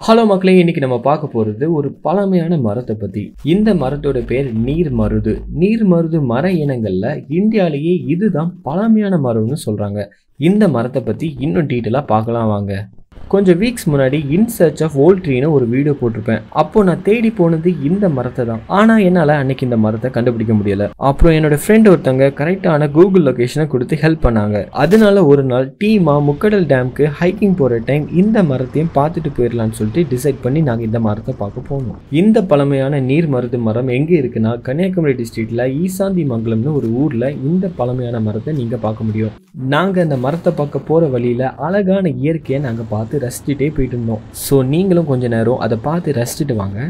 Hello மக்களே இன்னைக்கு நம்ம பார்க்க போகிறது ஒரு பழமையான மரத்தை பற்றி இந்த மரத்தோட பேர் நீர் மருது நீர் மருது மர இனங்களில் இந்தியாவிலேயே இதுதான் பழமையான மரம்னு சொல்கிறாங்க இந்த மரத்தை பற்றி இன்னும் டீட்டெயிலாக பார்க்கலாம் வாங்க கொஞ்சம் வீக்ஸ் முன்னாடி இன் சர்ச் ஆஃப் ஓல்ட் ட்ரீன்னு ஒரு வீடியோ போட்டிருப்பேன் அப்போ நான் தேடி போனது இந்த மரத்தை தான் ஆனால் என்னால் அன்னைக்கு இந்த மரத்தை கண்டுபிடிக்க முடியல அப்புறம் என்னோட ஃப்ரெண்ட் ஒருத்தவங்க கரெக்டான கூகுள் லொகேஷனை கொடுத்து ஹெல்ப் பண்ணாங்க அதனால ஒரு நாள் டீமா முக்கடல் டேம்க்கு ஹைக்கிங் போகிற டைம் இந்த மரத்தையும் பார்த்துட்டு போயிடலாம்னு சொல்லிட்டு டிசைட் பண்ணி நாங்கள் இந்த மரத்தை பார்க்க போனோம் இந்த பழமையான நீர் மருது மரம் எங்கே இருக்குன்னா கன்னியாகுமரி டிஸ்ட்ரிக்ட்ல ஈசாந்தி மங்கலம்னு ஒரு ஊரில் இந்த பழமையான மரத்தை நீங்கள் பார்க்க முடியும் நாங்கள் அந்த மரத்தை பார்க்க போகிற வழியில் அழகான இயற்கையை நாங்கள் பார்த்து ரசிச்சுட்டே போயிட்டு இருந்தோம் ஸோ நீங்களும் கொஞ்ச நேரம் அதை பார்த்து ரசிச்சுட்டு வாங்க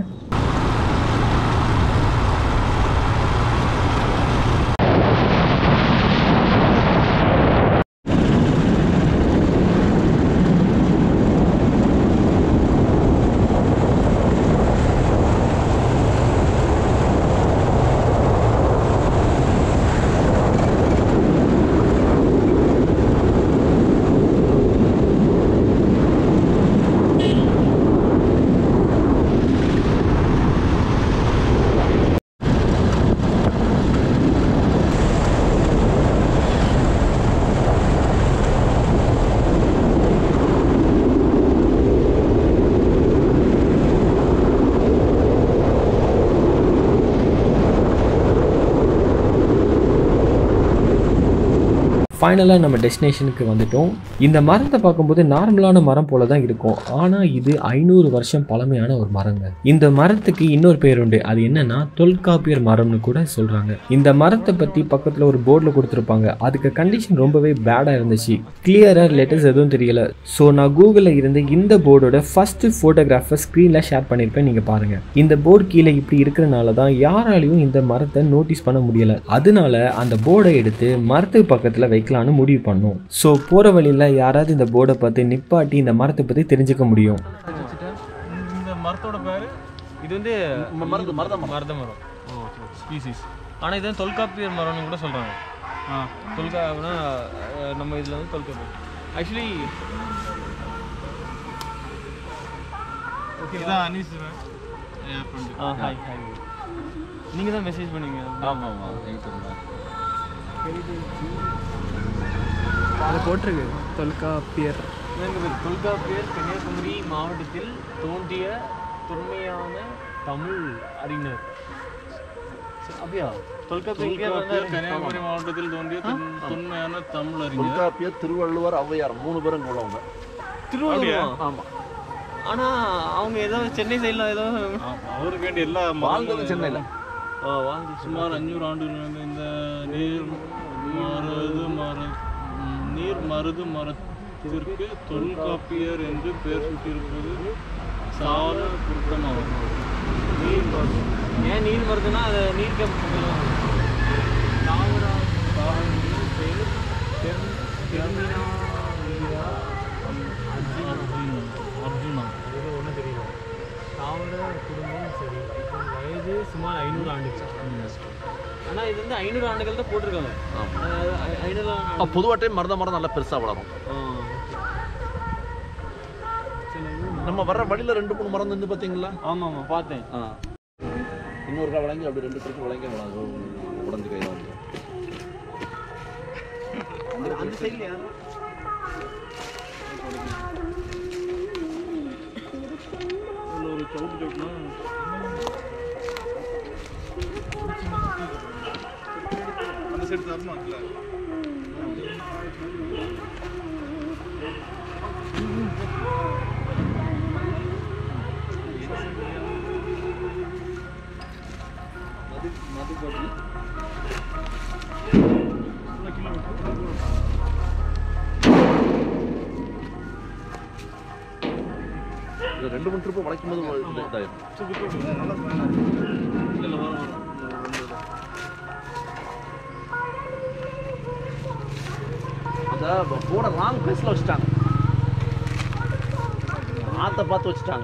ஃபைனலாக நம்ம டெஸ்டினேஷனுக்கு வந்துட்டோம் இந்த மரத்தை பார்க்கும்போது நார்மலான மரம் போல தான் இருக்கும் ஆனால் இது ஐநூறு வருஷம் பழமையான ஒரு மரங்க இந்த மரத்துக்கு இன்னொரு பேர் உண்டு அது என்னன்னா தொல்காப்பியர் மரம்னு கூட சொல்கிறாங்க இந்த மரத்தை பற்றி பக்கத்தில் ஒரு போர்டில் கொடுத்துருப்பாங்க அதுக்கு கண்டிஷன் ரொம்பவே பேடாக இருந்துச்சு கிளியராக லெட்டர்ஸ் எதுவும் தெரியல ஸோ நான் கூகுளில் இருந்து இந்த போர்டோட ஃபஸ்ட்டு ஃபோட்டோகிராஃபை ஸ்க்ரீனில் ஷேர் பண்ணியிருப்பேன் நீங்கள் பாருங்கள் இந்த போர்டு கீழே இப்படி இருக்கிறனால தான் யாராலையும் இந்த மரத்தை நோட்டீஸ் பண்ண முடியல அதனால அந்த போர்டை எடுத்து மரத்துக்கு பக்கத்தில் வைக்கலான்னு முடிவு பண்ணோம் ஸோ போகிற வழியில் யாராவது இந்த போர்டை பார்த்து நிப்பாட்டி இந்த மரத்தை பற்றி தெரிஞ்சுக்க முடியும் இந்த மரத்தோட பேர் இது வந்து மருது மருத மரம் மருத மரம் ஓ ஸ்பீசிஸ் ஆனால் இது வந்து தொல்காப்பியர் மரம்னு கூட சொல்கிறாங்க ஆ தொல்காப்பியம்னா அஹ், நம்ம இதில் வந்து தொல்காப்பியர் ஆக்சுவலி ஓகே இதான் அனீஸ் ஆ ஹாய் ஹாய் நீங்கள் தான் மெசேஜ் பண்ணீங்க ஆமாம் ஆமாம் எங்கிட்ட அது போட்டிருக்கு தொல்காப்பியர் எனக்கு தொல்காப்பியர் கன்னியாகுமரி மாவட்டத்தில் தோன்றிய தொன்மையான தமிழ் அறிஞர் சரி, அப்படியா தொல்காப்பியர் இங்கே வந்தாரு. கன்னியாகுமரி மாவட்டத்தில் தோன்றிய தொன்- தொன்மையான தமிழ் அறிஞர் தொல்காப்பியர் திருவள்ளுவர் ஔவையார் மூணு பேரும் இங்க உள்ளவங்க திருவள்ளுவர் ஆமா ஆனா அவங்க ஏதோ சென்னை சைடில் ஏதோ ஆமா, அவருக்கு வேண்டிய எல்லா வாழ்ந்தது மரங்களும் சென்னையில ஆ, வாழ்ந்து சுமார் அஞ்சூறு ஆண்டுகள் நடந்த இந்த நீர் மருது மர ம், நீர் மருது மரத்திற்கு தொல்காப்பியர் என்று பெயர் சூட்டியிருப்பது சால பொருத்தமாகும் நீர் மருது ஏன் நீர் மருதுன்னா அதை நீர் கேப் தாவரா தாவரங்களின் பெயர் தென் தெர்மினா நீரா அர்ஜுனா அர்ஜுனா இது ஒன்றும் தெரியல தாவர குடும்பம் சரி இப்போ வயது சுமார் ஐநூறு ஆண்டுகள் ஆனால் இது வந்து ஐநூறு ஆண்டுகள் தான் போட்டிருக்காங்க அதாவது ஐ- ஐநூறு ஆண்டு பொதுவாட்டே மருத மரம் நல்லா பெருசா வளரும் ஆ, சரி, நம்ம வர்ற வழியில ரெண்டு மூணு மரம் இருந்து பாத்தீங்களா ஆமாம் ஆமாம் பார்த்தேன் ஆ இன்னொரு கால் வளைங்கி அப்படி ரெண்டு ட்ரிப் வளைங்க உடஞ்சு கையில வந்து அந்த சைடில் யாரும் அதில் ஒரு சவுட்டு சவுட்னா அந்த சைடு தரணும் இல்லை இது ரெண்டு மூணு ட்ரிப் வளைக்கும் போது இது இதாயிரும் இல்லை வரும் வரும் அந்த போட ராங் பிளேஸ்ல வச்சுட்டாங்க ஆத்த பார்த்து வச்சுட்டாங்க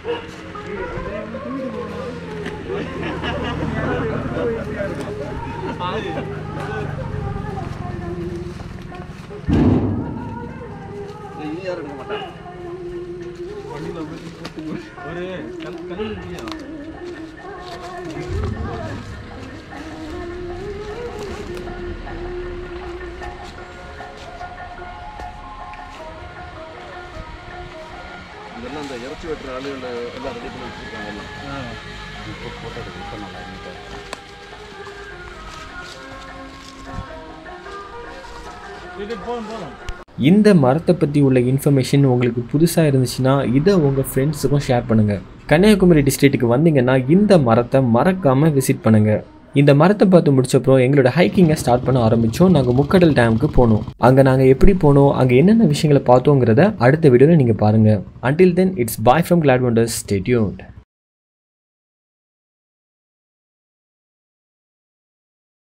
இது யாரும் எடுக்க மாட்டாங்க ஒரு கல் கல் இல்லையா இதெல்லாம் இந்த இறச்சி வெட்டுற ஆளுகள் எல்லாம் ரெடி பண்ணி வச்சிருக்காங்க எல்லாம் இது போதும் போதும் இந்த மரத்தை பற்றி உள்ள இன்ஃபர்மேஷன் உங்களுக்கு புதுசாக இருந்துச்சுன்னா இதை உங்கள் ஃப்ரெண்ட்ஸுக்கும் ஷேர் பண்ணுங்கள் கன்னியாகுமரி டிஸ்ட்ரிக்ட்டுக்கு வந்தீங்கன்னா இந்த மரத்தை மறக்காமல் விசிட் பண்ணுங்கள் இந்த மரத்தை பார்த்து முடிச்சப்பறம் எங்களோட ஹைக்கிங்கை ஸ்டார்ட் பண்ண ஆரம்பித்தோம் நாங்கள் முக்கடல் டேமுக்கு போனோம் அங்கே நாங்கள் எப்படி போனோம் அங்கே என்னென்ன விஷயங்களை பார்த்தோங்கிறத அடுத்த வீடியோவில் நீங்கள் பாருங்கள் until then it's bye from Glad Wonders ஸ்டேட்யூன்ட்